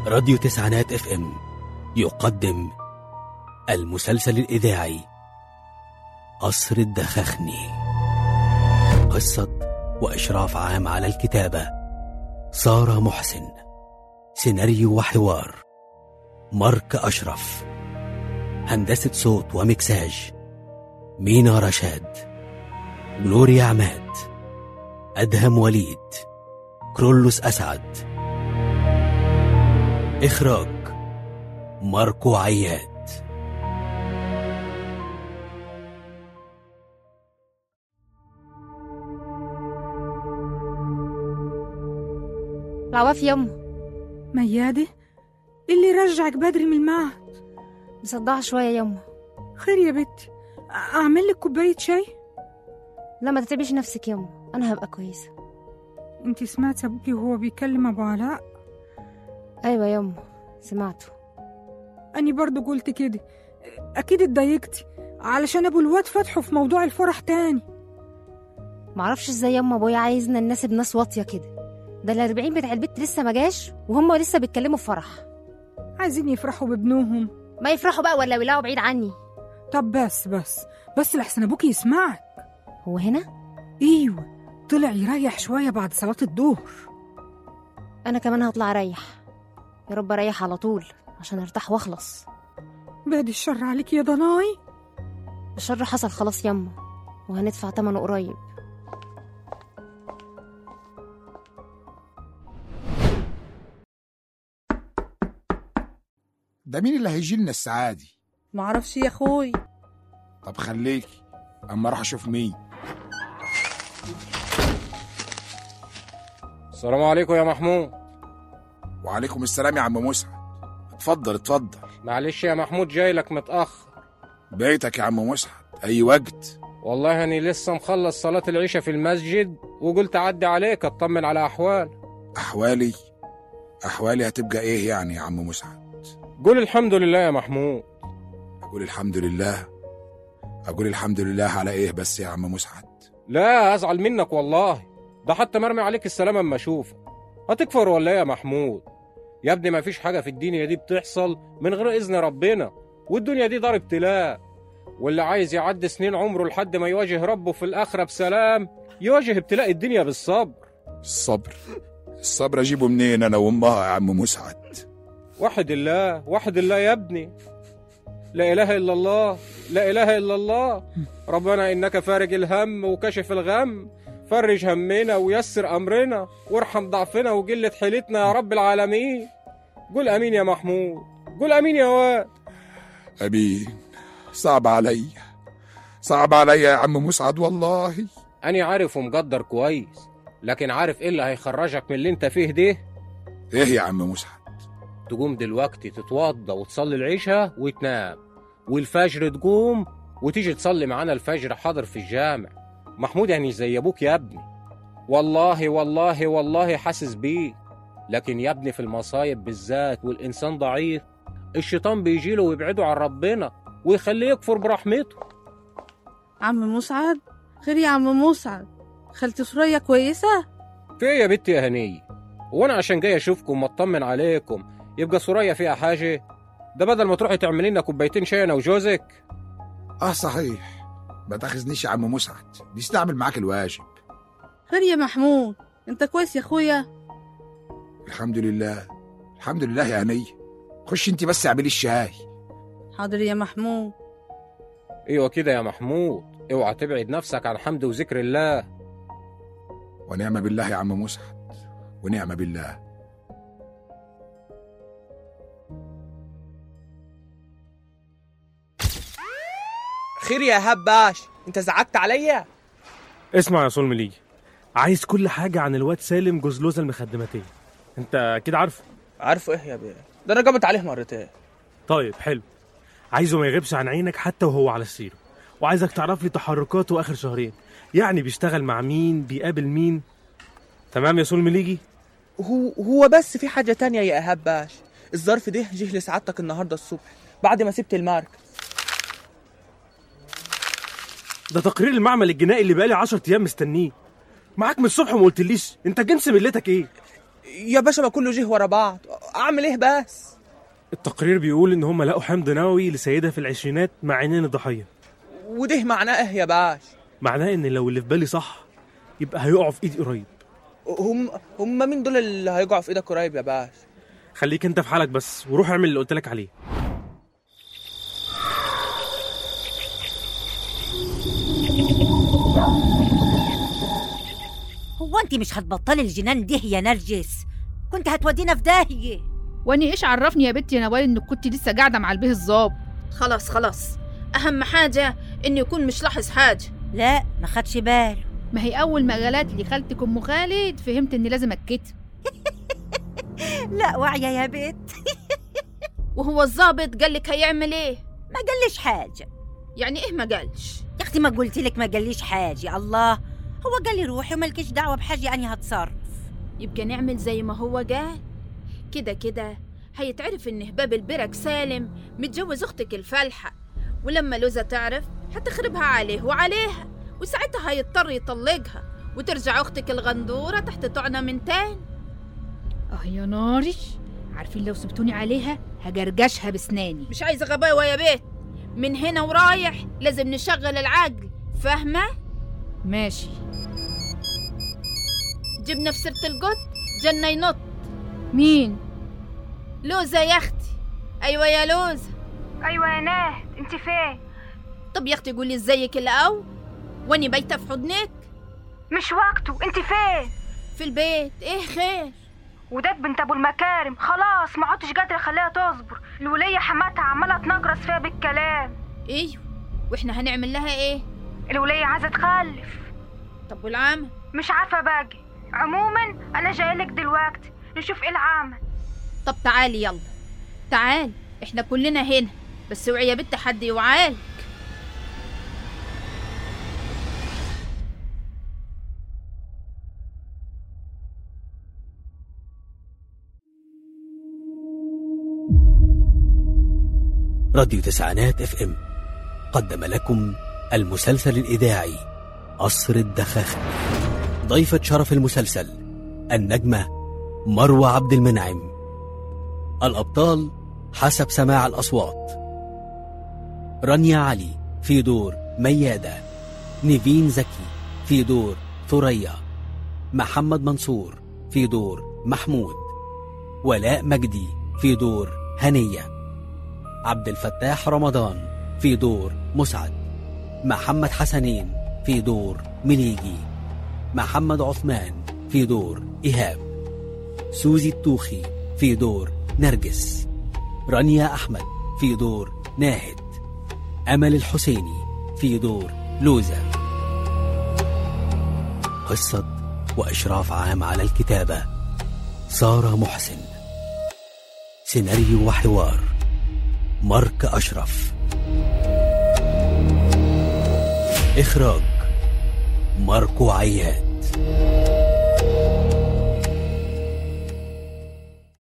راديو تسعينات اف ام يقدم المسلسل الإذاعي قصر الدخخني قصة وإشراف عام على الكتابة سارة محسن سيناريو وحوار مارك أشرف هندسة صوت ومكساج مينا رشاد جلوريا عماد أدهم وليد كرولوس أسعد إخراج ماركو عياد العواف يما ميادة إيه اللي رجعك بدري من المعهد مصدعة شوية يما خير يا بنتي أ- أعمل لك كوباية شاي لا ما تتعبيش نفسك يما أنا هبقى كويسة انت سمعت أبوكي وهو بيكلم أبو علاء أيوة يما سمعته أني برضو قلت كده أكيد اتضايقتي علشان أبو الواد فتحه في موضوع الفرح تاني معرفش ازاي يما ابويا عايزنا نناسب ناس واطية كده ده الأربعين بتاع البيت لسه ما جاش وهم لسه بيتكلموا في فرح عايزين يفرحوا بابنهم ما يفرحوا بقى ولا يولعوا بعيد عني طب بس بس بس لحسن أبوكي يسمعك هو هنا ايوه طلع يريح شوية بعد صلاة الظهر أنا كمان هطلع أريح يا رب أريح على طول عشان أرتاح وأخلص بعد الشر عليك يا ضناي الشر حصل خلاص يما وهندفع تمنه قريب ده مين اللي هيجي لنا الساعة دي؟ معرفش يا اخوي طب خليكي اما اروح اشوف مين السلام عليكم يا محمود وعليكم السلام يا عم مسعد اتفضل اتفضل معلش يا محمود جاي لك متأخر بيتك يا عم مسعد اي وقت والله أنا لسه مخلص صلاة العشاء في المسجد وقلت أعدي عليك أطمن على أحوال احوالي احوالي هتبقى ايه يعني يا عم مسعد قول الحمد لله يا محمود اقول الحمد لله اقول الحمد لله على ايه بس يا عم مسعد لا أزعل منك والله ده حتى مرمي عليك السلام أما أشوفك هتكفر ولا إيه يا محمود يا ابني ما فيش حاجة في الدنيا دي بتحصل من غير إذن ربنا والدنيا دي دار ابتلاء واللي عايز يعدي سنين عمره لحد ما يواجه ربه في الآخرة بسلام يواجه ابتلاء الدنيا بالصبر الصبر الصبر اجيبه منين انا وامها يا عم مسعد وحد الله وحد الله يا ابني لا إله إلا الله لا إله إلا الله ربنا إنك فارج الهم وكشف الغم فرج همنا ويسر أمرنا وارحم ضعفنا وقلة حيلتنا يا رب العالمين قول أمين يا محمود قول أمين يا واد امين صعب عليا صعب عليا يا عم مسعد والله أنا عارف ومقدر كويس لكن عارف إيه اللي هيخرجك من اللي أنت فيه ده ايه يا عم مسعد تقوم دلوقتي تتوضى وتصلي العشاء وتنام والفجر تقوم وتيجي تصلي معانا الفجر حاضر في الجامع محمود يعني زي ابوك يا ابني والله والله والله حاسس بيك لكن يا ابني في المصايب بالذات والانسان ضعيف الشيطان بيجيله ويبعده عن ربنا ويخليه يكفر برحمته عم مسعد خير يا عم مسعد خالتي سوريا كويسة في ايه يا بنتي يا هنيه وانا عشان جاي اشوفكم واطمن عليكم يبقى سوريا فيها حاجه ده بدل ما تروحي تعملي لنا كوبايتين شاي انا وجوزك اه صحيح ما تاخذنيش يا عم مسعد بيستعمل معاك الواجب خير يا محمود انت كويس يا اخويا الحمد لله الحمد لله يا هنيه خش انت بس اعملي الشاي حاضر يا محمود ايوه كده يا محمود اوعى تبعد نفسك عن حمد وذكر الله ونعم بالله يا عم مسعد ونعم بالله خير يا هباش انت زعقت عليا اسمع يا صول مليجي عايز كل حاجة عن الواد سالم جوز لوزة المخدماتية انت اكيد عارفه عارفه ايه يا بيه ده انا جابت عليه مرتين طيب حلو عايزه ما يغيبش عن عينك حتى وهو على السيرة وعايزك تعرف لي تحركاته اخر شهرين يعني بيشتغل مع مين بيقابل مين تمام يا صول مليجي هو هو بس في حاجه تانية يا هباش الظرف ده جه لسعادتك النهارده الصبح بعد ما سبت الماركت ده تقرير المعمل الجنائي اللي بقالي 10 ايام مستنيه معاك من الصبح وما قلتليش انت جنس ملتك ايه يا باشا ما كله جه ورا بعض اعمل ايه بس التقرير بيقول ان هم لقوا حمض نووي لسيده في العشرينات مع عينين الضحيه وده معناه ايه يا باش معناه ان لو اللي في بالي صح يبقى هيقعوا في ايدي قريب هم هم مين دول اللي هيقعوا في ايدك قريب يا باش خليك انت في حالك بس وروح اعمل اللي قلت لك عليه هو انت مش هتبطلي الجنان ده يا نرجس كنت هتودينا في داهيه واني ايش عرفني يا بنتي يا نوال انك كنت لسه قاعده مع البيه الظابط خلاص خلاص أهم حاجة إنه يكون مش لاحظ حاجة لا ما خدش باله ما هي اول ما قالت لي خالتك ام خالد فهمت اني لازم اتكتم لا واعيه يا بنت وهو الظابط قال لك هيعمل إيه؟ ما قاليش حاجه يعني إيه ما قالش؟ يا اختي ما قلت لك ما قاليش حاجه الله هو قال لي روحي ومالكيش دعوه بحاجه اني هتصرف يبقى نعمل زي ما هو قال كده كده هيتعرف إن هباب البرك سالم متجوز أختك الفالحة ولما لوزة تعرف هتخربها عليه وعليها وساعتها هيضطر يطلقها وترجع أختك الغندورة تحت طعنة من تاني اه يا ناري عارفين لو سبتوني عليها هجرجشها بسناني مش عايزة غباوة يا بيت من هنا ورايح لازم نشغل العقل فاهمة؟ ماشي جبنا في سيرة القط جنة ينط مين لوزة يا أختي أيوة يا لوزة ايوه يا ناهد انت فين طب يا أختي قولي ازيك الأول واني بايتة في حضنك مش وقته انت فين في البيت ايه خير وداد بنت ابو المكارم خلاص ما عدتش قادره اخليها تصبر الوليه حماتها عماله تنجرس فيها بالكلام ايوه واحنا هنعمل لها ايه الوليه عايزه تخلف طب والعمل مش عارفه باجي عموما انا جايلك دلوقتي نشوف ايه العمل طب تعالي يلا تعالي احنا كلنا هنا بس اوعي يا بنت حد يوعالك راديو تسعينات اف ام قدم لكم المسلسل الإذاعي قصر الدخاخ ضيفة شرف المسلسل النجمة مروة عبد المنعم الأبطال حسب سماع الأصوات رانيا علي في دور ميادة نيفين زكي في دور ثريا محمد منصور في دور محمود ولاء مجدي في دور هنيه عبد الفتاح رمضان في دور مسعد محمد حسنين في دور مليجي محمد عثمان في دور إيهاب سوزي التوخي في دور نرجس رانيا أحمد في دور ناهد أمل الحسيني في دور لوزة قصة وإشراف عام على الكتابة سارة محسن سيناريو وحوار مارك أشرف إخراج ماركو عياد